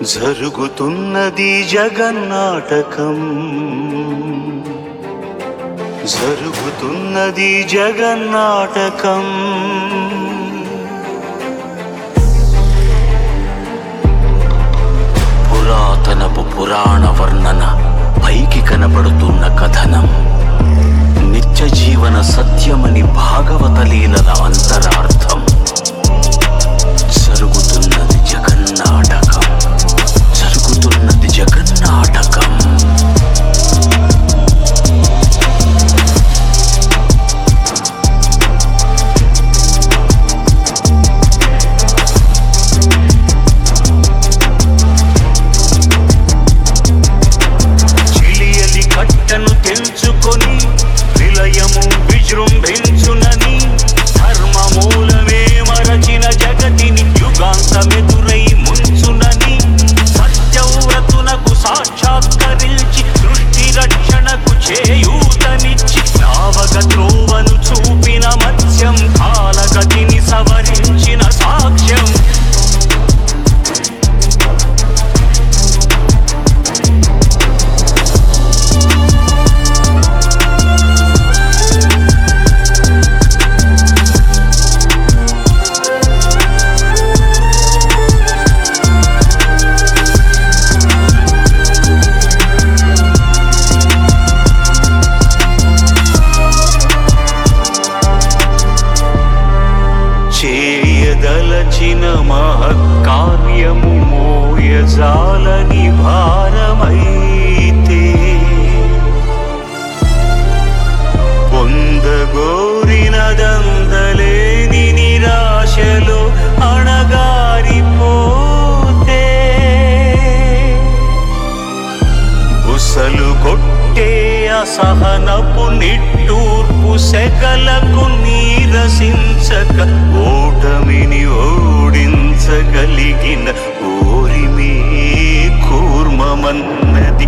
జరుగుతున్నది జగన్నాటకం జరుగుతున్నది జగన్నాటకం పురాతనపు పురాణ వర్ణన పైకి కనబడుతున్న కథనం నిత్య జీవన సత్యమని భాగవత లీలల అంతరార్థం జరుగుతున్నది జగన్నాటకం జరుగుతున్నది జగన్నాటకం చిలియలి కట్టను తెంచుకొని విలయము విజృంభించునని ధర్మమూలమే మరచిన జగతిని యుగాంతమెదురై ముంచునని సత్యవ్రతునకు సాక్షాత్కరించి సృష్టి రక్షణకు చేయూతనిచ్చి నావగ త్రోవను చూపిన మత్స్యం కాలగతిని సవరించిన సాక్ష్యం చేయదలచిన మహత్కార్యము మోయజాలని భారమైతే పొందగోరినదందలేని నిరాశలో అణగారిపోతే బుసలు కొట్టే అసహనపు నిట్టూర్పు సెగలకు నీరసించక ఓటమిని ఓడించగలిగిన ఓరిమే కూర్మమన్నది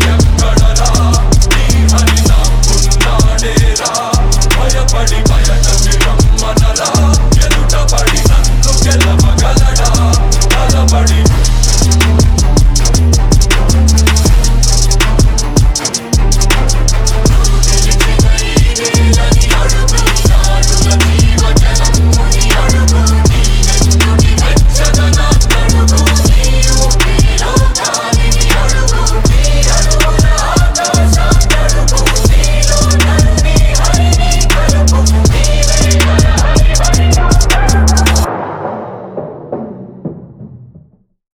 భయపడి భయక